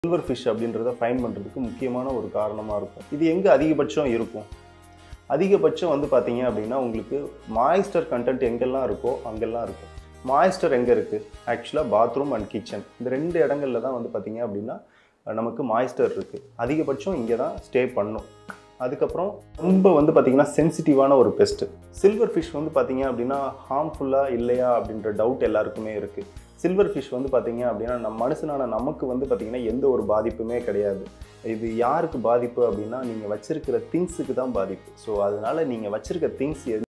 silver fish அப்படின்றத fine பண்ணுறதுக்கு முக்கியமான ஒரு காரணமாக இருக்கும் இது எங்கே அதிகபட்சம் இருக்கும் அதிகபட்சம் வந்து பார்த்தீங்க அப்படின்னா உங்களுக்கு மாய்ஸ்டர் கண்டென்ட் எங்கெல்லாம் இருக்கோ அங்கெல்லாம் இருக்கும் மாய்ஸ்டர் எங்கே இருக்குது ஆக்சுவலாக பாத்ரூம் அண்ட் கிச்சன் இந்த ரெண்டு இடங்கள்ல தான் வந்து பார்த்தீங்க அப்படின்னா நமக்கு மாய்ஸ்டர் இருக்குது அதிகபட்சம் இங்கே தான் ஸ்டே பண்ணும் அதுக்கப்புறம் ரொம்ப வந்து பார்த்திங்கன்னா சென்சிட்டிவான ஒரு பெஸ்ட்டு சில்வர் ஃபிஷ் வந்து பார்த்தீங்க அப்படின்னா ஹார்ம்ஃபுல்லாக இல்லையா அப்படின்ற டவுட் எல்லாருக்குமே இருக்குது சில்வர் ஃபிஷ் வந்து பார்த்தீங்க அப்படின்னா நம்ம மனுஷனான நமக்கு வந்து பார்த்திங்கன்னா எந்த ஒரு பாதிப்புமே கிடையாது இது யாருக்கு பாதிப்பு அப்படின்னா நீங்கள் வச்சிருக்கிற திங்ஸுக்கு தான் பாதிப்பு ஸோ அதனால் நீங்கள் வச்சிருக்க திங்ஸ்